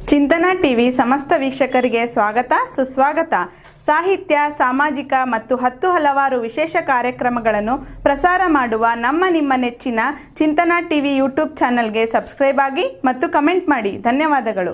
ಚಿಂತನ ಟಿವಿ ಸಮಸ್ತ ವೀಕ್ಷಕರಿಗೆ ಸ್ವಾಗತ ಸುಸ್ವಾಗತ ಸಾಹಿತ್ಯ ಸಾಮಾಜಿಕ ಮತ್ತು ಹತ್ತು ಹಲವಾರು ವಿಶೇಷ ಕಾರ್ಯಕ್ರಮಗಳನ್ನು ಪ್ರಸಾರ ಮಾಡುವ ನಮ್ಮ ನಿಮ್ಮ ನೆಚ್ಚಿನ ಚಿಂತನ ಟಿವಿ ಯೂಟ್ಯೂಬ್ ಚಾನಲ್ಗೆ ಸಬ್ಸ್ಕ್ರೈಬ್ ಆಗಿ ಮತ್ತು ಕಮೆಂಟ್ ಮಾಡಿ ಧನ್ಯವಾದಗಳು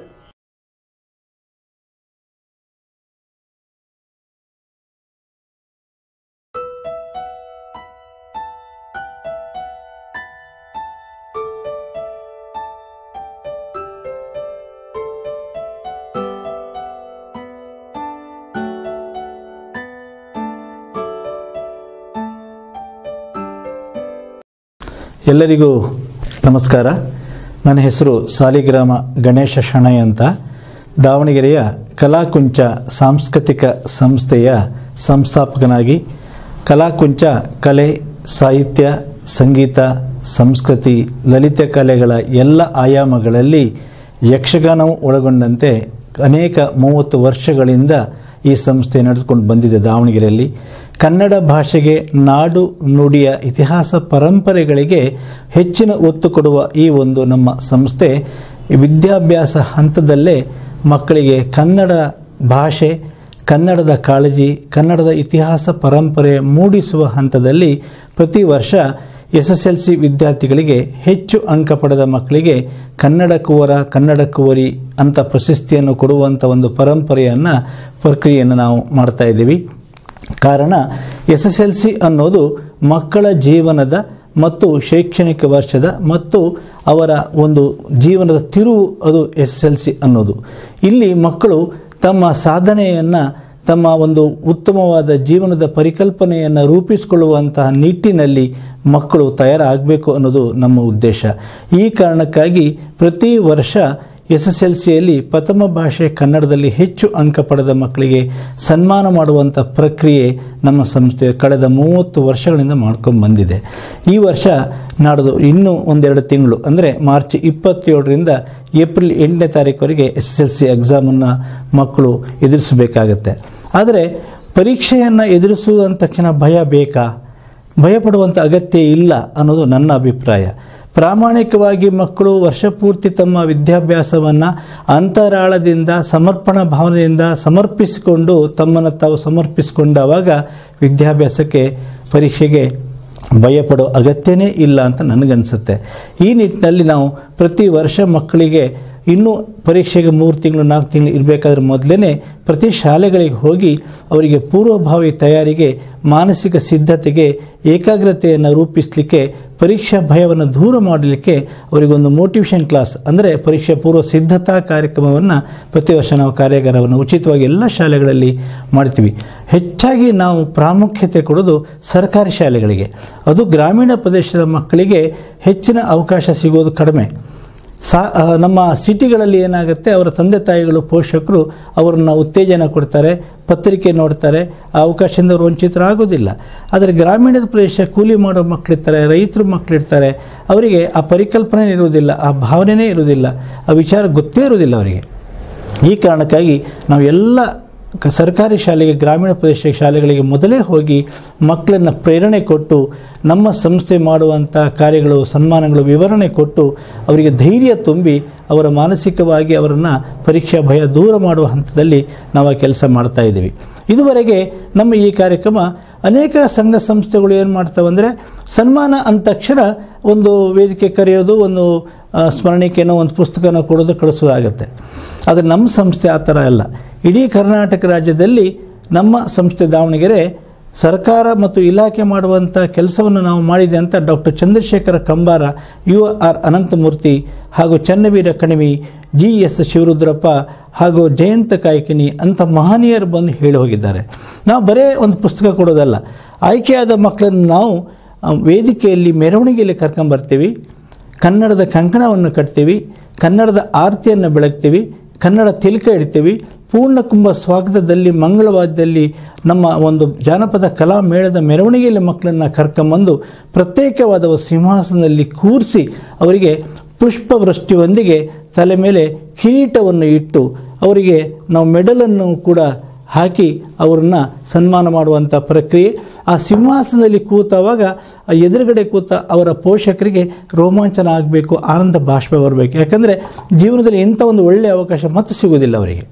ಎಲ್ಲರಿಗೂ ನಮಸ್ಕಾರ ನನ್ನ ಹೆಸರು ಸಾಲಿಗ್ರಾಮ ಗಣೇಶ ಶಣೈ ಅಂತ ದಾವಣಗೆರೆಯ ಕಲಾಕುಂಚ ಸಾಂಸ್ಕೃತಿಕ ಸಂಸ್ಥೆಯ ಸಂಸ್ಥಾಪಕನಾಗಿ ಕಲಾಕುಂಚ ಕಲೆ ಸಾಹಿತ್ಯ ಸಂಗೀತ ಸಂಸ್ಕೃತಿ ಲಲಿತ ಕಲೆಗಳ ಎಲ್ಲ ಆಯಾಮಗಳಲ್ಲಿ ಯಕ್ಷಗಾನವು ಒಳಗೊಂಡಂತೆ ಅನೇಕ ಮೂವತ್ತು ವರ್ಷಗಳಿಂದ ಈ ಸಂಸ್ಥೆ ನಡೆದುಕೊಂಡು ಬಂದಿದೆ ದಾವಣಗೆರೆಯಲ್ಲಿ ಕನ್ನಡ ಭಾಷೆಗೆ ನಾಡು ನುಡಿಯ ಇತಿಹಾಸ ಪರಂಪರೆಗಳಿಗೆ ಹೆಚ್ಚಿನ ಒತ್ತು ಕೊಡುವ ಈ ಒಂದು ನಮ್ಮ ಸಂಸ್ಥೆ ವಿದ್ಯಾಭ್ಯಾಸ ಹಂತದಲ್ಲೇ ಮಕ್ಕಳಿಗೆ ಕನ್ನಡ ಭಾಷೆ ಕನ್ನಡದ ಕಾಳಜಿ ಕನ್ನಡದ ಇತಿಹಾಸ ಪರಂಪರೆ ಮೂಡಿಸುವ ಹಂತದಲ್ಲಿ ಪ್ರತಿ ವರ್ಷ ಎಸ್ ಎಸ್ ಎಲ್ ಸಿ ವಿದ್ಯಾರ್ಥಿಗಳಿಗೆ ಹೆಚ್ಚು ಅಂಕ ಪಡೆದ ಮಕ್ಕಳಿಗೆ ಕನ್ನಡ ಕುವರ ಕನ್ನಡ ಕುವರಿ ಅಂತ ಪ್ರಶಸ್ತಿಯನ್ನು ಕೊಡುವಂಥ ಒಂದು ಪರಂಪರೆಯನ್ನು ಪ್ರಕ್ರಿಯೆಯನ್ನು ನಾವು ಮಾಡ್ತಾ ಇದ್ದೀವಿ ಕಾರಣ ಎಸ್ ಎಸ್ ಎಲ್ ಸಿ ಅನ್ನೋದು ಮಕ್ಕಳ ಜೀವನದ ಮತ್ತು ಶೈಕ್ಷಣಿಕ ವರ್ಷದ ಮತ್ತು ಅವರ ಒಂದು ಜೀವನದ ತಿರುವು ಅದು ಎಸ್ ಎಸ್ ಎಲ್ ಸಿ ಅನ್ನೋದು ಇಲ್ಲಿ ಮಕ್ಕಳು ತಮ್ಮ ಸಾಧನೆಯನ್ನು ತಮ್ಮ ಒಂದು ಉತ್ತಮವಾದ ಜೀವನದ ಪರಿಕಲ್ಪನೆಯನ್ನು ರೂಪಿಸಿಕೊಳ್ಳುವಂತಹ ನಿಟ್ಟಿನಲ್ಲಿ ಮಕ್ಕಳು ತಯಾರಾಗಬೇಕು ಅನ್ನೋದು ನಮ್ಮ ಉದ್ದೇಶ ಈ ಕಾರಣಕ್ಕಾಗಿ ಪ್ರತಿ ವರ್ಷ ಎಸ್ ಎಸ್ ಎಲ್ ಸಿಯಲ್ಲಿ ಪ್ರಥಮ ಭಾಷೆ ಕನ್ನಡದಲ್ಲಿ ಹೆಚ್ಚು ಅಂಕ ಪಡೆದ ಮಕ್ಕಳಿಗೆ ಸನ್ಮಾನ ಮಾಡುವಂಥ ಪ್ರಕ್ರಿಯೆ ನಮ್ಮ ಸಂಸ್ಥೆ ಕಳೆದ ಮೂವತ್ತು ವರ್ಷಗಳಿಂದ ಮಾಡ್ಕೊಂಡು ಬಂದಿದೆ ಈ ವರ್ಷ ನಾಡ್ದು ಇನ್ನೂ ಒಂದೆರಡು ತಿಂಗಳು ಅಂದರೆ ಮಾರ್ಚ್ ಇಪ್ಪತ್ತೇಳರಿಂದ ಏಪ್ರಿಲ್ ಎಂಟನೇ ತಾರೀಕುವರೆಗೆ ಎಸ್ ಎಸ್ ಎಲ್ ಸಿ ಎಕ್ಸಾಮನ್ನು ಮಕ್ಕಳು ಎದುರಿಸಬೇಕಾಗತ್ತೆ ಆದರೆ ಪರೀಕ್ಷೆಯನ್ನು ಎದುರಿಸುವಂಥ ತಕ್ಷಣ ಭಯ ಬೇಕಾ ಭಯಪಡುವಂಥ ಅಗತ್ಯ ಇಲ್ಲ ಅನ್ನೋದು ನನ್ನ ಅಭಿಪ್ರಾಯ ಪ್ರಾಮಾಣಿಕವಾಗಿ ಮಕ್ಕಳು ವರ್ಷಪೂರ್ತಿ ತಮ್ಮ ವಿದ್ಯಾಭ್ಯಾಸವನ್ನು ಅಂತರಾಳದಿಂದ ಸಮರ್ಪಣಾ ಭಾವನೆಯಿಂದ ಸಮರ್ಪಿಸಿಕೊಂಡು ತಮ್ಮನ್ನು ತಾವು ಸಮರ್ಪಿಸಿಕೊಂಡಾಗ ವಿದ್ಯಾಭ್ಯಾಸಕ್ಕೆ ಪರೀಕ್ಷೆಗೆ ಭಯಪಡೋ ಅಗತ್ಯನೇ ಇಲ್ಲ ಅಂತ ನನಗನ್ಸುತ್ತೆ ಈ ನಿಟ್ಟಿನಲ್ಲಿ ನಾವು ಪ್ರತಿ ವರ್ಷ ಮಕ್ಕಳಿಗೆ ಇನ್ನೂ ಪರೀಕ್ಷೆಗೆ ಮೂರು ತಿಂಗಳು ನಾಲ್ಕು ತಿಂಗಳು ಇರಬೇಕಾದ್ರೆ ಮೊದಲೇ ಪ್ರತಿ ಶಾಲೆಗಳಿಗೆ ಹೋಗಿ ಅವರಿಗೆ ಪೂರ್ವಭಾವಿ ತಯಾರಿಗೆ ಮಾನಸಿಕ ಸಿದ್ಧತೆಗೆ ಏಕಾಗ್ರತೆಯನ್ನು ರೂಪಿಸಲಿಕ್ಕೆ ಪರೀಕ್ಷಾ ಭಯವನ್ನು ದೂರ ಮಾಡಲಿಕ್ಕೆ ಅವರಿಗೊಂದು ಮೋಟಿವೇಶನ್ ಕ್ಲಾಸ್ ಅಂದರೆ ಪರೀಕ್ಷೆ ಪೂರ್ವ ಸಿದ್ಧತಾ ಕಾರ್ಯಕ್ರಮವನ್ನು ಪ್ರತಿ ವರ್ಷ ನಾವು ಕಾರ್ಯಾಗಾರವನ್ನು ಉಚಿತವಾಗಿ ಎಲ್ಲ ಶಾಲೆಗಳಲ್ಲಿ ಮಾಡ್ತೀವಿ ಹೆಚ್ಚಾಗಿ ನಾವು ಪ್ರಾಮುಖ್ಯತೆ ಕೊಡೋದು ಸರ್ಕಾರಿ ಶಾಲೆಗಳಿಗೆ ಅದು ಗ್ರಾಮೀಣ ಪ್ರದೇಶದ ಮಕ್ಕಳಿಗೆ ಹೆಚ್ಚಿನ ಅವಕಾಶ ಸಿಗೋದು ಕಡಿಮೆ ಸಾ ನಮ್ಮ ಸಿಟಿಗಳಲ್ಲಿ ಏನಾಗುತ್ತೆ ಅವರ ತಂದೆ ತಾಯಿಗಳು ಪೋಷಕರು ಅವರನ್ನು ಉತ್ತೇಜನ ಕೊಡ್ತಾರೆ ಪತ್ರಿಕೆ ನೋಡ್ತಾರೆ ಆ ಅವಕಾಶದಿಂದ ಅವರು ವಂಚಿತರಾಗೋದಿಲ್ಲ ಆದರೆ ಗ್ರಾಮೀಣದ ಪ್ರದೇಶ ಕೂಲಿ ಮಾಡೋ ಮಕ್ಕಳಿರ್ತಾರೆ ರೈತರು ಮಕ್ಕಳಿರ್ತಾರೆ ಅವರಿಗೆ ಆ ಪರಿಕಲ್ಪನೆ ಇರುವುದಿಲ್ಲ ಆ ಭಾವನೆಯೇ ಇರುವುದಿಲ್ಲ ಆ ವಿಚಾರ ಗೊತ್ತೇ ಇರುವುದಿಲ್ಲ ಅವರಿಗೆ ಈ ಕಾರಣಕ್ಕಾಗಿ ನಾವು ಎಲ್ಲ ಕ ಸರ್ಕಾರಿ ಶಾಲೆಗೆ ಗ್ರಾಮೀಣ ಪ್ರದೇಶ ಶಾಲೆಗಳಿಗೆ ಮೊದಲೇ ಹೋಗಿ ಮಕ್ಕಳನ್ನು ಪ್ರೇರಣೆ ಕೊಟ್ಟು ನಮ್ಮ ಸಂಸ್ಥೆ ಮಾಡುವಂಥ ಕಾರ್ಯಗಳು ಸನ್ಮಾನಗಳು ವಿವರಣೆ ಕೊಟ್ಟು ಅವರಿಗೆ ಧೈರ್ಯ ತುಂಬಿ ಅವರ ಮಾನಸಿಕವಾಗಿ ಅವರನ್ನು ಪರೀಕ್ಷಾ ಭಯ ದೂರ ಮಾಡುವ ಹಂತದಲ್ಲಿ ನಾವು ಆ ಕೆಲಸ ಮಾಡ್ತಾ ಇದ್ದೀವಿ ಇದುವರೆಗೆ ನಮ್ಮ ಈ ಕಾರ್ಯಕ್ರಮ ಅನೇಕ ಸಂಘ ಸಂಸ್ಥೆಗಳು ಏನು ಮಾಡ್ತಾವಂದರೆ ಸನ್ಮಾನ ಅಂದ ತಕ್ಷಣ ಒಂದು ವೇದಿಕೆ ಕರೆಯೋದು ಒಂದು ಸ್ಮರಣಿಕೆನೋ ಒಂದು ಪುಸ್ತಕನೋ ಕೊಡೋದು ಕಳಿಸೋದಾಗತ್ತೆ ಆದರೆ ನಮ್ಮ ಸಂಸ್ಥೆ ಆ ಥರ ಅಲ್ಲ ಇಡೀ ಕರ್ನಾಟಕ ರಾಜ್ಯದಲ್ಲಿ ನಮ್ಮ ಸಂಸ್ಥೆ ದಾವಣಗೆರೆ ಸರ್ಕಾರ ಮತ್ತು ಇಲಾಖೆ ಮಾಡುವಂಥ ಕೆಲಸವನ್ನು ನಾವು ಮಾಡಿದೆ ಅಂತ doctor Chandrashekhar Kambar U R Ananthamurthy ಹಾಗೂ ಚನ್ನವೀರ ಕಣಿವಿ ಜಿ ಎಸ್ ಶಿವರುದ್ರಪ್ಪ ಹಾಗೂ ಜಯಂತ ಕಾಯ್ಕಿನಿ ಅಂತ ಮಹನೀಯರು ಬಂದು ಹೇಳಿ ಹೋಗಿದ್ದಾರೆ ನಾವು ಬರೇ ಒಂದು ಪುಸ್ತಕ ಕೊಡೋದಲ್ಲ ಆಯ್ಕೆಯಾದ ಮಕ್ಕಳನ್ನು ನಾವು ವೇದಿಕೆಯಲ್ಲಿ ಮೆರವಣಿಗೆಯಲ್ಲಿ ಕರ್ಕೊಂಬರ್ತೀವಿ ಕನ್ನಡದ ಕಂಕಣವನ್ನು ಕಟ್ತೀವಿ ಕನ್ನಡದ ಆರತಿಯನ್ನು ಬೆಳಗ್ತೀವಿ ಕನ್ನಡ ತಿಲಕ ಇಡ್ತೀವಿ ಪೂರ್ಣ ಕುಂಭ ಸ್ವಾಗತದಲ್ಲಿ ಮಂಗಳವಾದ್ಯದಲ್ಲಿ ನಮ್ಮ ಒಂದು ಜಾನಪದ ಕಲಾ ಮೇಳದ ಮೆರವಣಿಗೆಯಲ್ಲಿ ಮಕ್ಕಳನ್ನು ಕರ್ಕೊಂಬಂದು ಪ್ರತ್ಯೇಕವಾದ ಸಿಂಹಾಸನದಲ್ಲಿ ಕೂರಿಸಿ ಅವರಿಗೆ ಪುಷ್ಪವೃಷ್ಟಿಯೊಂದಿಗೆ ತಲೆ ಮೇಲೆ ಕಿರೀಟವನ್ನು ಇಟ್ಟು ಅವರಿಗೆ ನಾವು ಮೆಡಲನ್ನು ಕೂಡ ಹಾಕಿ ಅವ್ರನ್ನ ಸನ್ಮಾನ ಮಾಡುವಂಥ ಪ್ರಕ್ರಿಯೆ ಆ ಸಿಂಹಾಸನದಲ್ಲಿ ಕೂತವಾಗ ಆ ಎದುರುಗಡೆ ಕೂತ ಅವರ ಪೋಷಕರಿಗೆ ರೋಮಾಂಚನ ಆಗಬೇಕು ಆನಂದ ಬಾಷ್ಪ ಬರಬೇಕು ಯಾಕಂದರೆ ಜೀವನದಲ್ಲಿ ಇಂಥ ಒಂದು ಒಳ್ಳೆಯ ಅವಕಾಶ ಮತ್ತೆ ಸಿಗೋದಿಲ್ಲ ಅವರಿಗೆ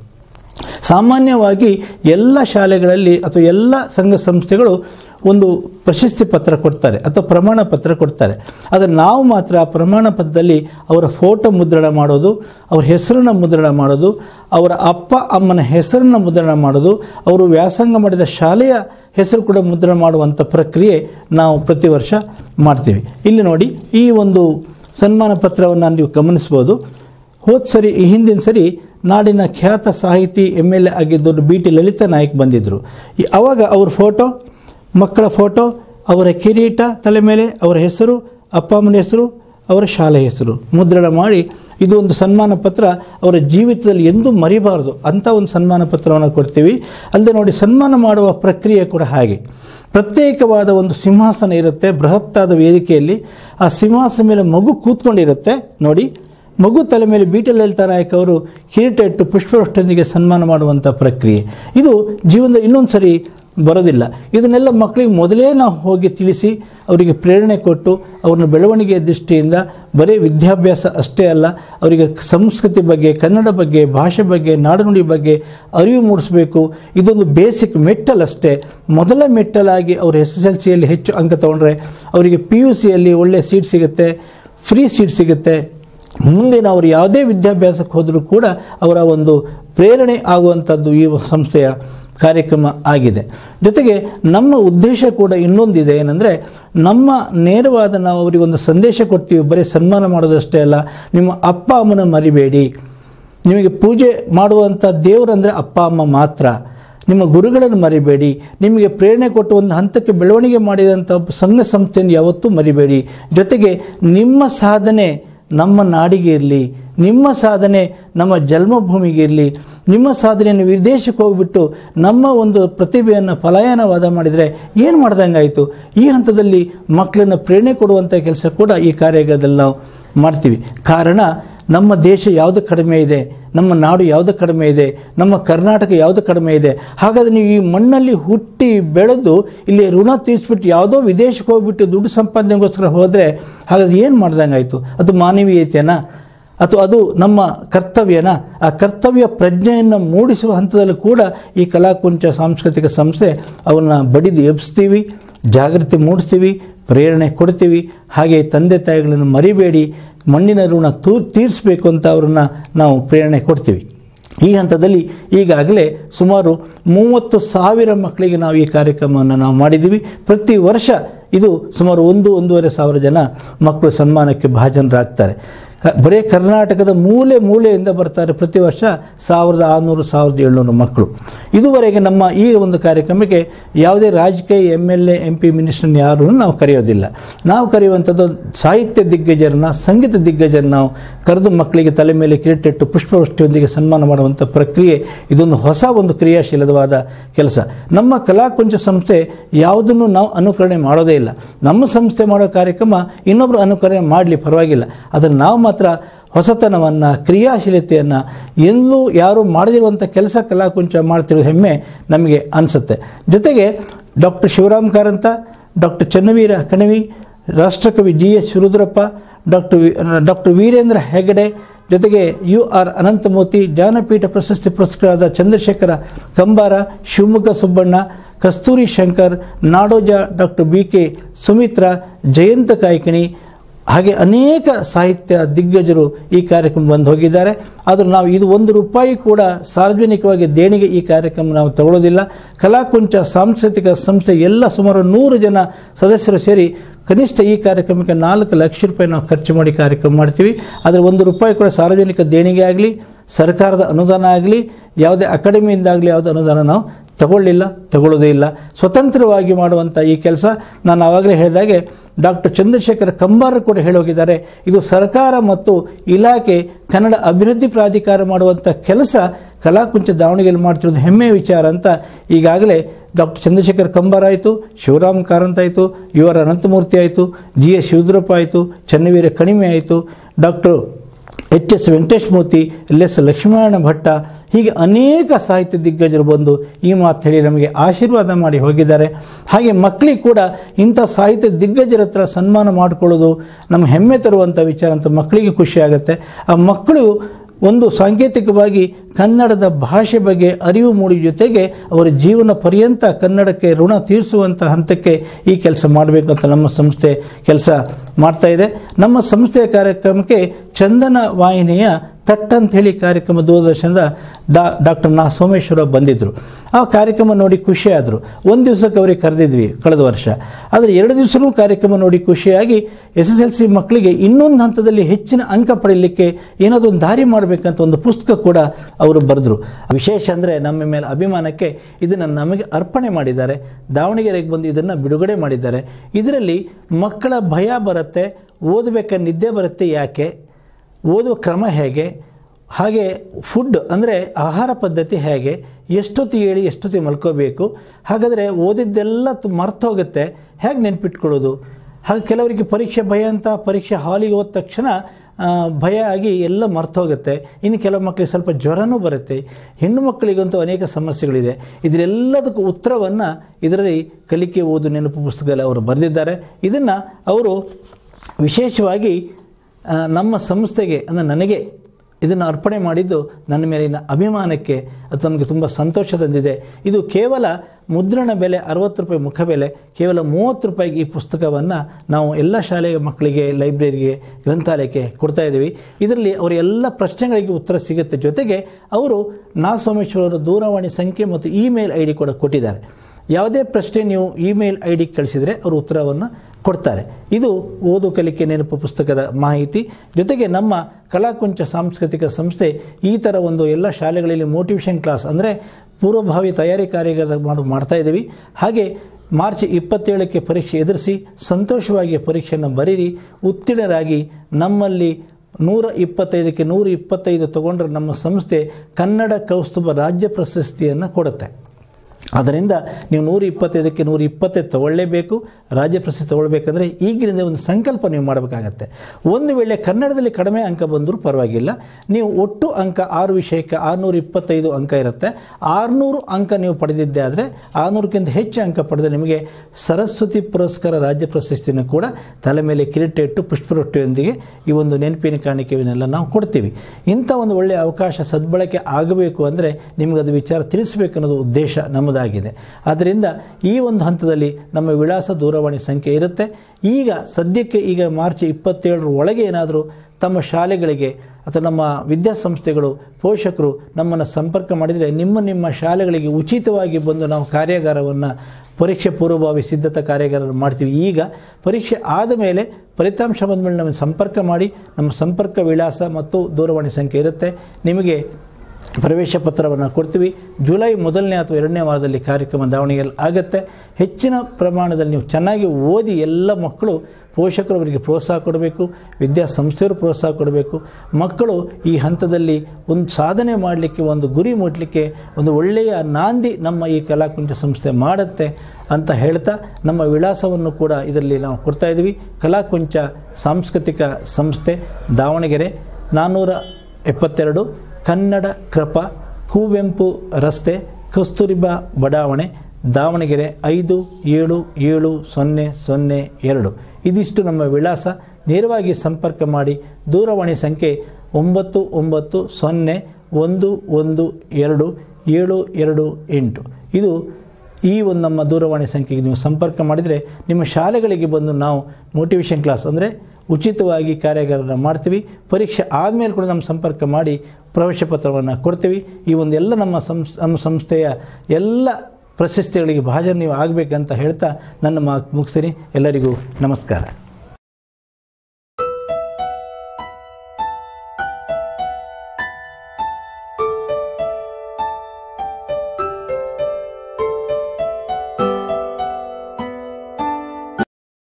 ಸಾಮಾನ್ಯವಾಗಿ ಎಲ್ಲ ಶಾಲೆಗಳಲ್ಲಿ ಅಥವಾ ಎಲ್ಲ ಸಂಘ ಸಂಸ್ಥೆಗಳು ಒಂದು ಪ್ರಶಸ್ತಿ ಪತ್ರ ಕೊಡ್ತಾರೆ ಅಥವಾ ಪ್ರಮಾಣ ಪತ್ರ ಕೊಡ್ತಾರೆ ಆದರೆ ನಾವು ಮಾತ್ರ ಆ ಪ್ರಮಾಣ ಪತ್ರದಲ್ಲಿ ಅವರ ಫೋಟೋ ಮುದ್ರಣ ಮಾಡೋದು ಅವರ ಹೆಸರನ್ನು ಮುದ್ರಣ ಮಾಡೋದು ಅವರ ಅಪ್ಪ ಅಮ್ಮನ ಹೆಸರನ್ನು ಮುದ್ರಣ ಮಾಡೋದು ಅವರು ವ್ಯಾಸಂಗ ಮಾಡಿದ ಶಾಲೆಯ ಹೆಸರು ಕೂಡ ಮುದ್ರಣ ಮಾಡುವಂಥ ಪ್ರಕ್ರಿಯೆ ನಾವು ಪ್ರತಿ ವರ್ಷ ಮಾಡ್ತೀವಿ ಇಲ್ಲಿ ನೋಡಿ ಈ ಒಂದು ಸನ್ಮಾನ ಪತ್ರವನ್ನು ನೀವು ಗಮನಿಸ್ಬೋದು ಹೋದ ಸರಿ ಈ ಹಿಂದಿನ ಸರಿ ನಾಡಿನ ಖ್ಯಾತ ಸಾಹಿತಿ ಎಮ್ ಎಲ್ ಎ ಆಗಿದ್ದವರು ಬಿ ಟಿ ಲಲಿತಾ ನಾಯ್ಕ್ ಬಂದಿದ್ದರು ಈ ಅವಾಗ ಅವ್ರ ಫೋಟೋ ಮಕ್ಕಳ ಫೋಟೋ ಅವರ ಕಿರೀಟ ತಲೆ ಮೇಲೆ ಅವರ ಹೆಸರು ಅಪ್ಪ ಅಮ್ಮನ ಹೆಸರು ಅವರ ಶಾಲೆ ಹೆಸರು ಮುದ್ರಣ ಮಾಡಿ ಇದು ಒಂದು ಸನ್ಮಾನ ಪತ್ರ ಅವರ ಜೀವಿತದಲ್ಲಿ ಎಂದೂ ಮರಿಬಾರದು ಅಂಥ ಒಂದು ಸನ್ಮಾನ ಪತ್ರವನ್ನು ಕೊಡ್ತೀವಿ ಅಲ್ಲದೆ ನೋಡಿ ಸನ್ಮಾನ ಮಾಡುವ ಪ್ರಕ್ರಿಯೆ ಕೂಡ ಹಾಗೆ ಪ್ರತ್ಯೇಕವಾದ ಒಂದು ಸಿಂಹಾಸನ ಇರುತ್ತೆ ಬೃಹತ್ತಾದ ವೇದಿಕೆಯಲ್ಲಿ ಆ ಸಿಂಹಾಸನ ಮೇಲೆ ಮಗು ಕೂತ್ಕೊಂಡಿರುತ್ತೆ ನೋಡಿ ಮಗು ತಲೆ ಮೇಲೆ ಬಿ ಟಿ ಲಲಿತಾ ನಾಯಕ್ ಅವರು ಕಿರೀಟ ಇಟ್ಟು ಪುಷ್ಪವೃಷ್ಟೊಂದಿಗೆ ಸನ್ಮಾನ ಮಾಡುವಂಥ ಪ್ರಕ್ರಿಯೆ ಇದು ಜೀವನದ ಇನ್ನೊಂದು ಸರಿ ಬರೋದಿಲ್ಲ ಇದನ್ನೆಲ್ಲ ಮಕ್ಕಳಿಗೆ ಮೊದಲೇ ನಾವು ಹೋಗಿ ತಿಳಿಸಿ ಅವರಿಗೆ ಪ್ರೇರಣೆ ಕೊಟ್ಟು ಅವ್ರನ್ನ ಬೆಳವಣಿಗೆಯ ದೃಷ್ಟಿಯಿಂದ ಬರೀ ವಿದ್ಯಾಭ್ಯಾಸ ಅಷ್ಟೇ ಅಲ್ಲ ಅವರಿಗೆ ಸಂಸ್ಕೃತಿ ಬಗ್ಗೆ ಕನ್ನಡ ಬಗ್ಗೆ ಭಾಷೆ ಬಗ್ಗೆ ನಾಡುನುಡಿ ಬಗ್ಗೆ ಅರಿವು ಮೂಡಿಸಬೇಕು ಇದೊಂದು ಬೇಸಿಕ್ ಮೆಟ್ಟಲ್ ಅಷ್ಟೇ ಮೊದಲ ಮೆಟ್ಟಲಾಗಿ ಅವರು ಎಸ್ ಎಸ್ ಎಲ್ ಸಿಯಲ್ಲಿ ಹೆಚ್ಚು ಅಂಕ ತಗೊಂಡ್ರೆ ಅವರಿಗೆ ಪಿ ಯು ಸಿಯಲ್ಲಿ ಒಳ್ಳೆಯ ಸೀಟ್ ಸಿಗುತ್ತೆ ಫ್ರೀ ಸೀಟ್ ಸಿಗುತ್ತೆ ಮುಂದಿನ ಅವರು ಯಾವುದೇ ವಿದ್ಯಾಭ್ಯಾಸಕ್ಕೆ ಹೋದರೂ ಕೂಡ ಅವರ ಒಂದು ಪ್ರೇರಣೆ ಆಗುವಂಥದ್ದು ಈ ಸಂಸ್ಥೆಯ ಕಾರ್ಯಕ್ರಮ ಆಗಿದೆ ಜೊತೆಗೆ ನಮ್ಮ ಉದ್ದೇಶ ಕೂಡ ಇನ್ನೊಂದಿದೆ ಏನಂದರೆ ನಮ್ಮ ನೇರವಾದ ನಾವು ಅವರಿಗೆ ಒಂದು ಸಂದೇಶ ಕೊಡ್ತೀವಿ ಬರೀ ಸನ್ಮಾನ ಮಾಡೋದಷ್ಟೇ ಅಲ್ಲ ನಿಮ್ಮ ಅಪ್ಪ ಅಮ್ಮನ ಮರಿಬೇಡಿ ನಿಮಗೆ ಪೂಜೆ ಮಾಡುವಂಥ ದೇವರಂದರೆ ಅಪ್ಪ ಅಮ್ಮ ಮಾತ್ರ ನಿಮ್ಮ ಗುರುಗಳನ್ನು ಮರಿಬೇಡಿ ನಿಮಗೆ ಪ್ರೇರಣೆ ಕೊಟ್ಟು ಒಂದು ಹಂತಕ್ಕೆ ಬೆಳವಣಿಗೆ ಮಾಡಿದಂಥ ಒಬ್ಬ ಸಂಘ ಸಂಸ್ಥೆಯನ್ನು ಯಾವತ್ತೂ ಮರಿಬೇಡಿ ಜೊತೆಗೆ ನಿಮ್ಮ ಸಾಧನೆ ನಮ್ಮ ನಾಡಿಗೆ ಇರಲಿ ನಿಮ್ಮ ಸಾಧನೆ ನಮ್ಮ ಜನ್ಮಭೂಮಿಗೆ ಇರಲಿ ನಿಮ್ಮ ಸಾಧನೆಯನ್ನು ವಿದೇಶಕ್ಕೆ ಹೋಗ್ಬಿಟ್ಟು ನಮ್ಮ ಒಂದು ಪ್ರತಿಭೆಯನ್ನು ಪಲಾಯನವಾದ ಮಾಡಿದರೆ ಏನು ಮಾಡ್ದಂಗಾಯಿತು ಈ ಹಂತದಲ್ಲಿ ಮಕ್ಕಳನ್ನು ಪ್ರೇರಣೆ ಕೊಡುವಂಥ ಕೆಲಸ ಕೂಡ ಈ ಕಾರ್ಯದಲ್ಲಿ ನಾವು ಮಾಡ್ತೀವಿ ಕಾರಣ ನಮ್ಮ ದೇಶ ಯಾವುದು ಕಡಿಮೆ ಇದೆ ನಮ್ಮ ನಾಡು ಯಾವುದು ಕಡಿಮೆ ಇದೆ ನಮ್ಮ ಕರ್ನಾಟಕ ಯಾವುದು ಕಡಿಮೆ ಇದೆ ಹಾಗಾದರೆ ನೀವು ಈ ಮಣ್ಣಲ್ಲಿ ಹುಟ್ಟಿ ಬೆಳೆದು ಇಲ್ಲಿ ಋಣ ತೀರಿಸ್ಬಿಟ್ಟು ಯಾವುದೋ ವಿದೇಶಕ್ಕೆ ಹೋಗ್ಬಿಟ್ಟು ದುಡ್ಡು ಸಂಪಾದನೆಗೋಸ್ಕರ ಹೋದರೆ ಹಾಗಾದ್ರೆ ಏನು ಮಾಡ್ದಂಗಾಯಿತು ಅದು ಮಾನವೀಯತೆನಾ ಅಥವಾ ಅದು ನಮ್ಮ ಕರ್ತವ್ಯನ ಆ ಕರ್ತವ್ಯ ಪ್ರಜ್ಞೆಯನ್ನು ಮೂಡಿಸುವ ಹಂತದಲ್ಲೂ ಕೂಡ ಈ ಕಲಾಕುಂಚ ಸಾಂಸ್ಕೃತಿಕ ಸಂಸ್ಥೆ ಅವನ್ನ ಬಡಿದು ಎಬ್ಸ್ತೀವಿ ಜಾಗೃತಿ ಮೂಡಿಸ್ತೀವಿ ಪ್ರೇರಣೆ ಕೊಡ್ತೀವಿ ಹಾಗೆ ತಂದೆ ತಾಯಿಗಳನ್ನು ಮರಿಬೇಡಿ ಮಣ್ಣಿನ ಋಣ ತೂ ತೀರಿಸಬೇಕು ಅಂತ ಅವ್ರನ್ನ ನಾವು ಪ್ರೇರಣೆ ಕೊಡ್ತೀವಿ ಈ ಹಂತದಲ್ಲಿ ಈಗಾಗಲೇ ಸುಮಾರು ಮೂವತ್ತು ಸಾವಿರ ಮಕ್ಕಳಿಗೆ ನಾವು ಈ ಕಾರ್ಯಕ್ರಮವನ್ನು ನಾವು ಮಾಡಿದ್ದೀವಿ ಪ್ರತಿ ವರ್ಷ ಇದು ಸುಮಾರು ಒಂದು ಒಂದೂವರೆ ಸಾವಿರ ಜನ ಮಕ್ಕಳು ಸನ್ಮಾನಕ್ಕೆ ಭಾಜನರಾಗ್ತಾರೆ ಕ- ಬರೀ ಕರ್ನಾಟಕದ ಮೂಲೆ ಮೂಲೆಯಿಂದ ಬರ್ತಾರೆ ಪ್ರತಿ ವರ್ಷ ಸಾವಿರದ ಆರುನೂರು ಸಾವಿರದ ಏಳ್ನೂರು ಮಕ್ಕಳು ಇದುವರೆಗೆ ನಮ್ಮ ಈ ಒಂದು ಕಾರ್ಯಕ್ರಮಕ್ಕೆ ಯಾವುದೇ ರಾಜಕೀಯ M L A M P ಮಿನಿಸ್ಟರ್ನ ಯಾರೂ ನಾವು ಕರೆಯೋದಿಲ್ಲ ನಾವು ಕರೆಯುವಂಥದ್ದು ಸಾಹಿತ್ಯ ದಿಗ್ಗಜರನ್ನ ಸಂಗೀತ ದಿಗ್ಗಜರನ್ನ ನಾವು ಕರೆದು ಮಕ್ಕಳಿಗೆ ತಲೆ ಮೇಲೆ ಕಿರೀಟಿಟ್ಟು ಪುಷ್ಪವೃಷ್ಟಿಯೊಂದಿಗೆ ಸನ್ಮಾನ ಮಾಡುವಂಥ ಪ್ರಕ್ರಿಯೆ ಇದೊಂದು ಹೊಸ ಒಂದು ಕ್ರಿಯಾಶೀಲವಾದ ಕೆಲಸ ನಮ್ಮ ಕಲಾಕುಂಚ ಸಂಸ್ಥೆ ಯಾವುದನ್ನು ನಾವು ಅನುಕರಣೆ ಮಾಡೋದೇ ಇಲ್ಲ ನಮ್ಮ ಸಂಸ್ಥೆ ಮಾಡೋ ಕಾರ್ಯಕ್ರಮ ಇನ್ನೊಬ್ಬರು ಅನುಕರಣೆ ಮಾಡಲಿ ಪರವಾಗಿಲ್ಲ ಅದನ್ನು ನಾವು ಮಾತ್ರ ಹೊಸತನವನ್ನು ಕ್ರಿಯಾಶೀಲತೆಯನ್ನು ಎಲ್ಲೂ ಯಾರೂ ಮಾಡದಿರುವಂಥ ಕೆಲಸ ಕಲಾಕುಂಚ ಮಾಡ್ತಿರೋ ಹೆಮ್ಮೆ ನಮಗೆ ಅನಿಸುತ್ತೆ ಜೊತೆಗೆ doctor Shivaram Karanth doctor Channaveera Kanavi Rashtrakavi G S Rudrappa doctor ವಿ- ಡಾಕ್ಟರ್ ವೀರೇಂದ್ರ ಹೆಗಡೆ ಜೊತೆಗೆ ಯು ಆರ್ ಅನಂತಮೂರ್ತಿ ಜ್ಞಾನಪೀಠ ಪ್ರಶಸ್ತಿ ಪುರಸ್ಕೃತರಾದ Chandrashekhar Kambar Shivamogga Subbanna Kasturi Shankar Nadoja doctor B K Sumitra Jayant Kaikini ಹಾಗೆ ಅನೇಕ ಸಾಹಿತ್ಯ ದಿಗ್ಗಜರು ಈ ಕಾರ್ಯಕ್ರಮ ಬಂದು ಹೋಗಿದ್ದಾರೆ ಆದರೂ ನಾವು ಇದು ಒಂದು ರೂಪಾಯಿ ಕೂಡ ಸಾರ್ವಜನಿಕವಾಗಿ ದೇಣಿಗೆ ಈ ಕಾರ್ಯಕ್ರಮ ನಾವು ತಗೊಳ್ಳೋದಿಲ್ಲ ಕಲಾಕುಂಚ ಸಾಂಸ್ಕೃತಿಕ ಸಂಸ್ಥೆ ಎಲ್ಲ ಸುಮಾರು ನೂರು ಜನ ಸದಸ್ಯರು ಸೇರಿ ಕನಿಷ್ಠ ಈ ಕಾರ್ಯಕ್ರಮಕ್ಕೆ ನಾಲ್ಕು ಲಕ್ಷ ರೂಪಾಯಿ ನಾವು ಖರ್ಚು ಮಾಡಿ ಕಾರ್ಯಕ್ರಮ ಮಾಡ್ತೀವಿ ಆದರೆ ಒಂದು ರೂಪಾಯಿ ಕೂಡ ಸಾರ್ವಜನಿಕ ದೇಣಿಗೆ ಆಗಲಿ ಸರ್ಕಾರದ ಅನುದಾನ ಆಗಲಿ ಯಾವುದೇ ಅಕಾಡೆಮಿಯಿಂದಾಗಲಿ ಯಾವುದೇ ಅನುದಾನ ನಾವು ತಗೊಳ್ಳಿಲ್ಲ ತಗೊಳ್ಳೋದೇ ಇಲ್ಲ ಸ್ವತಂತ್ರವಾಗಿ ಮಾಡುವಂಥ ಈ ಕೆಲಸ ನಾನು ಆವಾಗಲೇ ಹೇಳಿದಾಗೆ ಡಾಕ್ಟರ್ ಚಂದ್ರಶೇಖರ ಕಂಬಾರ ಕೂಡ ಹೇಳೋಗಿದ್ದಾರೆ ಇದು ಸರ್ಕಾರ ಮತ್ತು ಇಲಾಖೆ ಕನ್ನಡ ಅಭಿವೃದ್ಧಿ ಪ್ರಾಧಿಕಾರ ಮಾಡುವಂಥ ಕೆಲಸ ಕಲಾಕುಂಚ ದಾವಣಗೆರೆ ಮಾಡ್ತಿರೋದು ಹೆಮ್ಮೆಯ ವಿಚಾರ ಅಂತ ಈಗಾಗಲೇ ಡಾಕ್ಟರ್ ಚಂದ್ರಶೇಖರ್ ಕಂಬಾರ ಆಯಿತು ಶಿವರಾಮ್ ಕಾರಂತ್ ಆಯಿತು ಯು ಆರ್ ಅನಂತಮೂರ್ತಿ ಆಯಿತು ಜಿ ಎಸ್ ಶಿವದುರಪ್ಪ ಆಯಿತು ಚನ್ನವೀರ ಕಣಿವೆ ಆಯಿತು doctor H S Venkatesh Murthy L S Lakshminarayana Bhatta ಹೀಗೆ ಅನೇಕ ಸಾಹಿತ್ಯ ದಿಗ್ಗಜರು ಬಂದು ಈ ಮಾತು ಹೇಳಿ ನಮಗೆ ಆಶೀರ್ವಾದ ಮಾಡಿ ಹೋಗಿದ್ದಾರೆ ಹಾಗೆ ಮಕ್ಕಳಿಗೆ ಕೂಡ ಇಂಥ ಸಾಹಿತ್ಯ ದಿಗ್ಗಜರ ಹತ್ರ ಸನ್ಮಾನ ಮಾಡಿಕೊಳ್ಳೋದು ನಮ್ಮ ಹೆಮ್ಮೆ ತರುವಂಥ ವಿಚಾರ ಅಂತ ಮಕ್ಕಳಿಗೆ ಖುಷಿ ಆಗುತ್ತೆ ಆ ಮಕ್ಕಳು ಒಂದು ಸಾಂಕೇತಿಕವಾಗಿ ಕನ್ನಡದ ಭಾಷೆ ಬಗ್ಗೆ ಅರಿವು ಮೂಡಿ ಜೊತೆಗೆ ಅವರ ಜೀವನ ಪರ್ಯಂತ ಕನ್ನಡಕ್ಕೆ ಋಣ ತೀರಿಸುವಂಥ ಹಂತಕ್ಕೆ ಈ ಕೆಲಸ ಮಾಡಬೇಕು ಅಂತ ನಮ್ಮ ಸಂಸ್ಥೆ ಕೆಲಸ ಮಾಡ್ತಾ ಇದೆ ನಮ್ಮ ಸಂಸ್ಥೆಯ ಕಾರ್ಯಕ್ರಮಕ್ಕೆ ಚಂದನ ವಾಹಿನಿಯ ತಟ್ ಅಂತ ಹೇಳಿ ಕಾರ್ಯಕ್ರಮ ದೂರದರ್ಶನದ ಡಾ ಡಾಕ್ಟರ್ ನಾ ಸೋಮೇಶ್ವರ ಬಂದಿದ್ದರು ಆ ಕಾರ್ಯಕ್ರಮ ನೋಡಿ ಖುಷಿಯಾದರು ಒಂದು ದಿವಸಕ್ಕೆ ಅವರಿಗೆ ಕರೆದಿದ್ವಿ ಕಳೆದ ವರ್ಷ ಆದರೆ ಎರಡು ದಿವಸನೂ ಕಾರ್ಯಕ್ರಮ ನೋಡಿ ಖುಷಿಯಾಗಿ ಎಸ್ ಎಸ್ ಎಲ್ ಸಿ ಮಕ್ಕಳಿಗೆ ಇನ್ನೊಂದು ಹಂತದಲ್ಲಿ ಹೆಚ್ಚಿನ ಅಂಕ ಪಡೆಯಲಿಕ್ಕೆ ಏನಾದರೂ ಒಂದು ದಾರಿ ಮಾಡಬೇಕಂತ ಒಂದು ಪುಸ್ತಕ ಕೂಡ ಅವರು ಬರೆದರು ವಿಶೇಷ ಅಂದರೆ ನಮ್ಮ ಮೇಲೆ ಅಭಿಮಾನಕ್ಕೆ ಇದನ್ನು ನಮಗೆ ಅರ್ಪಣೆ ಮಾಡಿದ್ದಾರೆ ದಾವಣಗೆರೆಗೆ ಬಂದು ಇದನ್ನು ಬಿಡುಗಡೆ ಮಾಡಿದ್ದಾರೆ ಇದರಲ್ಲಿ ಮಕ್ಕಳ ಭಯ ಬರುತ್ತೆ ಓದಬೇಕಾದ್ರೆ ನಿದ್ದೆ ಬರುತ್ತೆ ಯಾಕೆ ಓದುವ ಕ್ರಮ ಹೇಗೆ ಹಾಗೆ ಫುಡ್ ಅಂದರೆ ಆಹಾರ ಪದ್ಧತಿ ಹೇಗೆ ಎಷ್ಟೊತ್ತಿಗೆ ಹೇಳಿ ಎಷ್ಟೊತ್ತಿಗೆ ಮಲ್ಕೋಬೇಕು ಹಾಗಾದರೆ ಓದಿದ್ದೆಲ್ಲ ತು ಮರ್ತೋಗುತ್ತೆ ಹೇಗೆ ನೆನ್ಪಿಟ್ಕೊಳ್ಳೋದು ಹಾಗೆ ಕೆಲವರಿಗೆ ಪರೀಕ್ಷೆ ಭಯ ಅಂತ ಪರೀಕ್ಷೆ ಹಾಲಿಗೆ ಹೋದ ತಕ್ಷಣ ಆ, ಭಯ ಆಗಿ ಎಲ್ಲ ಮರ್ತೋಗುತ್ತೆ ಇನ್ನು ಕೆಲವು ಮಕ್ಕಳಿಗೆ ಸ್ವಲ್ಪ ಜ್ವರನೂ ಬರುತ್ತೆ ಹೆಣ್ಣು ಮಕ್ಕಳಿಗಂತೂ ಅನೇಕ ಸಮಸ್ಯೆಗಳಿದೆ ಇದರೆಲ್ಲದಕ್ಕೂ ಉತ್ತರವನ್ನು ಇದರಲ್ಲಿ ಕಲಿಕೆ ಓದು ನೆನಪು ಪುಸ್ತಕದಲ್ಲಿ ಅವರು ಬರೆದಿದ್ದಾರೆ ಇದನ್ನು ಅವರು ವಿಶೇಷವಾಗಿ ಆ, ನಮ್ಮ ಸಂಸ್ಥೆಗೆ ಅಂದರೆ ನನಗೆ ಇದನ್ನು ಅರ್ಪಣೆ ಮಾಡಿದ್ದು ನನ್ನ ಮೇಲಿನ ಅಭಿಮಾನಕ್ಕೆ ಅದು ನಮಗೆ ತುಂಬ ಸಂತೋಷ ತಂದಿದೆ ಇದು ಕೇವಲ ಮುದ್ರಣ ಬೆಲೆ ಅರವತ್ತು ರೂಪಾಯಿ ಮುಖ ಬೆಲೆ ಕೇವಲ ಮೂವತ್ತು ರೂಪಾಯಿಗೆ ಈ ಪುಸ್ತಕವನ್ನು ನಾವು ಎಲ್ಲ ಶಾಲೆಯ ಮಕ್ಕಳಿಗೆ ಲೈಬ್ರರಿಗೆ ಗ್ರಂಥಾಲಯಕ್ಕೆ ಕೊಡ್ತಾ ಇದ್ದೀವಿ ಇದರಲ್ಲಿ ಅವರ ಎಲ್ಲ ಪ್ರಶ್ನೆಗಳಿಗೆ ಉತ್ತರ ಸಿಗುತ್ತೆ ಜೊತೆಗೆ ಅವರು ನಾ ಸೋಮೇಶ್ವರ ಅವರ ದೂರವಾಣಿ ಸಂಖ್ಯೆ ಮತ್ತು ಇಮೇಲ್ ಐ ಡಿ ಕೂಡ ಕೊಟ್ಟಿದ್ದಾರೆ ಯಾವುದೇ ಪ್ರಶ್ನೆ ನೀವು ಇಮೇಲ್ ಐ ಡಿ ಕಳಿಸಿದರೆ ಅವರು ಉತ್ತರವನ್ನು ಕೊಡ್ತಾರೆ ಇದು ಓದು ಕಲಿಕೆ ನೆನಪು ಪುಸ್ತಕದ ಮಾಹಿತಿ ಜೊತೆಗೆ ನಮ್ಮ ಕಲಾಕುಂಚ ಸಾಂಸ್ಕೃತಿಕ ಸಂಸ್ಥೆ ಈ ಥರ ಒಂದು ಎಲ್ಲ ಶಾಲೆಗಳಲ್ಲಿ ಮೋಟಿವೇಶನ್ ಕ್ಲಾಸ್ ಅಂದರೆ ಪೂರ್ವಭಾವಿ ತಯಾರಿ ಕಾರ್ಯಗಳ ಮಾಡು ಮಾಡ್ತಾ ಇದ್ದೀವಿ ಹಾಗೆ ಮಾರ್ಚ್ ಇಪ್ಪತ್ತೇಳಕ್ಕೆ ಪರೀಕ್ಷೆ ಎದುರಿಸಿ ಸಂತೋಷವಾಗಿ ಪರೀಕ್ಷೆಯನ್ನು ಬರೀರಿ ಉತ್ತೀರ್ಣರಾಗಿ ನಮ್ಮಲ್ಲಿ ನೂರ ಇಪ್ಪತ್ತೈದಕ್ಕೆ ನೂರ ಇಪ್ಪತ್ತೈದು ತಗೊಂಡ್ರೆ ನಮ್ಮ ಸಂಸ್ಥೆ ಕನ್ನಡ ಕೌಸ್ತುಭ ರಾಜ್ಯ ಪ್ರಶಸ್ತಿಯನ್ನು ಕೊಡುತ್ತೆ ಅದರಿಂದ ನೀವು ನೂರ ಇಪ್ಪತ್ತೈದಕ್ಕೆ ನೂರ ಇಪ್ಪತ್ತೈದು ತಗೊಳ್ಳೇಬೇಕು ರಾಜ್ಯ ಪ್ರಶಸ್ತಿ ತಗೊಳ್ಬೇಕಂದ್ರೆ ಈಗಿನಿಂದ ಒಂದು ಸಂಕಲ್ಪ ನೀವು ಮಾಡಬೇಕಾಗತ್ತೆ ಒಂದು ವೇಳೆ ಕನ್ನಡದಲ್ಲಿ ಕಡಿಮೆ ಅಂಕ ಬಂದರೂ ಪರವಾಗಿಲ್ಲ ನೀವು ಒಟ್ಟು ಅಂಕ ಆರು ವಿಷಯಕ್ಕೆ ಆರುನೂರ ಇಪ್ಪತ್ತೈದು ಅಂಕ ಇರುತ್ತೆ ಆರುನೂರು ಅಂಕ ನೀವು ಪಡೆದಿದ್ದೆ ಆದರೆ ಆರುನೂರಕ್ಕಿಂತ ಹೆಚ್ಚು ಅಂಕ ಪಡೆದ ನಿಮಗೆ ಸರಸ್ವತಿ ಪುರಸ್ಕಾರ ರಾಜ್ಯ ಪ್ರಶಸ್ತಿಯನ್ನು ಕೂಡ ತಲೆ ಮೇಲೆ ಕಿರೀಟ ಇಟ್ಟು ಪುಷ್ಪರೊಟ್ಟಿಯೊಂದಿಗೆ ಈ ಒಂದು ನೆನಪಿನ ಕಾಣಿಕೆಯನ್ನೆಲ್ಲ ನಾವು ಕೊಡ್ತೀವಿ ಇಂಥ ಒಂದು ಒಳ್ಳೆಯ ಅವಕಾಶ ಸದ್ಬಳಕೆ ಆಗಬೇಕು ಅಂದರೆ ನಿಮಗೆ ಅದು ವಿಚಾರ ತಿಳಿಸಬೇಕು ಅನ್ನೋದು ಉದ್ದೇಶ ನಮ್ಮದಾಗಿದೆ ಆದ್ದರಿಂದ ಈ ಒಂದು ಹಂತದಲ್ಲಿ ನಮ್ಮ ವಿಳಾಸ ದೂರವಾಣಿ ಸಂಖ್ಯೆ ಇರುತ್ತೆ ಈಗ ಸದ್ಯಕ್ಕೆ ಈಗ ಮಾರ್ಚ್ ಇಪ್ಪತ್ತೇಳರ ಒಳಗೆ ಏನಾದರೂ ತಮ್ಮ ಶಾಲೆಗಳಿಗೆ ಅಥವಾ ನಮ್ಮ ವಿದ್ಯಾಸಂಸ್ಥೆಗಳು ಪೋಷಕರು ನಮ್ಮನ್ನು ಸಂಪರ್ಕ ಮಾಡಿದರೆ ನಿಮ್ಮ ನಿಮ್ಮ ಶಾಲೆಗಳಿಗೆ ಉಚಿತವಾಗಿ ಬಂದು ನಾವು ಕಾರ್ಯಾಗಾರವನ್ನು ಪರೀಕ್ಷೆ ಪೂರ್ವಭಾವಿ ಸಿದ್ಧತಾ ಕಾರ್ಯಾಗಾರ ಮಾಡ್ತೀವಿ ಈಗ ಪರೀಕ್ಷೆ ಆದ ಮೇಲೆ ಫಲಿತಾಂಶ ಬಂದ ಮೇಲೆ ನಮಗೆ ಸಂಪರ್ಕ ಮಾಡಿ ನಮ್ಮ ಸಂಪರ್ಕ ವಿಳಾಸ ಮತ್ತು ದೂರವಾಣಿ ಸಂಖ್ಯೆ ಇರುತ್ತೆ ನಿಮಗೆ ಪ್ರವೇಶ ಪತ್ರವನ್ನು ಕೊಡ್ತೀವಿ ಜುಲೈ ಮೊದಲನೇ ಅಥವಾ ಎರಡನೇ ವಾರದಲ್ಲಿ ಕಾರ್ಯಕ್ರಮ ದಾವಣಗೆರೆಯಲ್ಲಿ ಆಗುತ್ತೆ ಹೆಚ್ಚಿನ ಪ್ರಮಾಣದಲ್ಲಿ ನೀವು ಚೆನ್ನಾಗಿ ಓದಿ ಎಲ್ಲ ಮಕ್ಕಳು ಪೋಷಕರು ಅವರಿಗೆ ಪ್ರೋತ್ಸಾಹ ಕೊಡಬೇಕು ವಿದ್ಯಾಸಂಸ್ಥೆಯವರು ಪ್ರೋತ್ಸಾಹ ಕೊಡಬೇಕು ಮಕ್ಕಳು ಈ ಹಂತದಲ್ಲಿ ಒಂದು ಸಾಧನೆ ಮಾಡಲಿಕ್ಕೆ ಒಂದು ಗುರಿ ಮುಟ್ಟಲಿಕ್ಕೆ ಒಂದು ಒಳ್ಳೆಯ ನಾಂದಿ ನಮ್ಮ ಈ ಕಲಾಕುಂಚ ಸಂಸ್ಥೆ ಮಾಡುತ್ತೆ ಅಂತ ಹೇಳ್ತಾ ನಮ್ಮ ವಿಳಾಸವನ್ನು ಕೂಡ ಇದರಲ್ಲಿ ನಾವು ಕೊಡ್ತಾ ಇದ್ದೀವಿ ಕಲಾಕುಂಚ ಸಾಂಸ್ಕೃತಿಕ ಸಂಸ್ಥೆ ದಾವಣಗೆರೆ ನಾನ್ನೂರ ಎಪ್ಪತ್ತೆರಡು ಕನ್ನಡ ಕೃಪ ಕುವೆಂಪು ರಸ್ತೆ ಕಸ್ತೂರಿಬಾ ಬಡಾವಣೆ ದಾವಣಗೆರೆ ಐದು ಏಳು ಏಳು ಸೊನ್ನೆ ಸೊನ್ನೆ ಎರಡು ಇದಿಷ್ಟು ನಮ್ಮ ವಿಳಾಸ ನೇರವಾಗಿ ಸಂಪರ್ಕ ಮಾಡಿ ದೂರವಾಣಿ ಸಂಖ್ಯೆ ಒಂಬತ್ತು ಒಂಬತ್ತು ಸೊನ್ನೆ ಒಂದು ಒಂದು ಎರಡು ಏಳು ಎರಡು ಎಂಟು ಇದು ಈ ಒಂದು ನಮ್ಮ ದೂರವಾಣಿ ಸಂಖ್ಯೆಗೆ ನೀವು ಸಂಪರ್ಕ ಮಾಡಿದರೆ ನಿಮ್ಮ ಶಾಲೆಗಳಿಗೆ ಬಂದು ನಾವು ಮೋಟಿವೇಶನ್ ಕ್ಲಾಸ್ ಅಂದರೆ ಉಚಿತವಾಗಿ ಕಾರ್ಯಾಗಾರನ ಮಾಡ್ತೀವಿ ಪರೀಕ್ಷೆ ಆದಮೇಲೆ ಕೂಡ ನಮ್ಮ ಸಂಪರ್ಕ ಮಾಡಿ ಪ್ರವೇಶ ಪತ್ರವನ್ನು ಕೊಡ್ತೀವಿ ಈ ಒಂದು ಎಲ್ಲ ನಮ್ಮ ಸಂಸ್ ನಮ್ಮ ಸಂಸ್ಥೆಯ ಎಲ್ಲ ಪ್ರಶಸ್ತಿಗಳಿಗೆ ಭಾಜನ ನೀವು ಆಗಬೇಕಂತ ಹೇಳ್ತಾ ನನ್ನ ಮಾತು ಮುಗಿಸ್ತೀನಿ ಎಲ್ಲರಿಗೂ ನಮಸ್ಕಾರ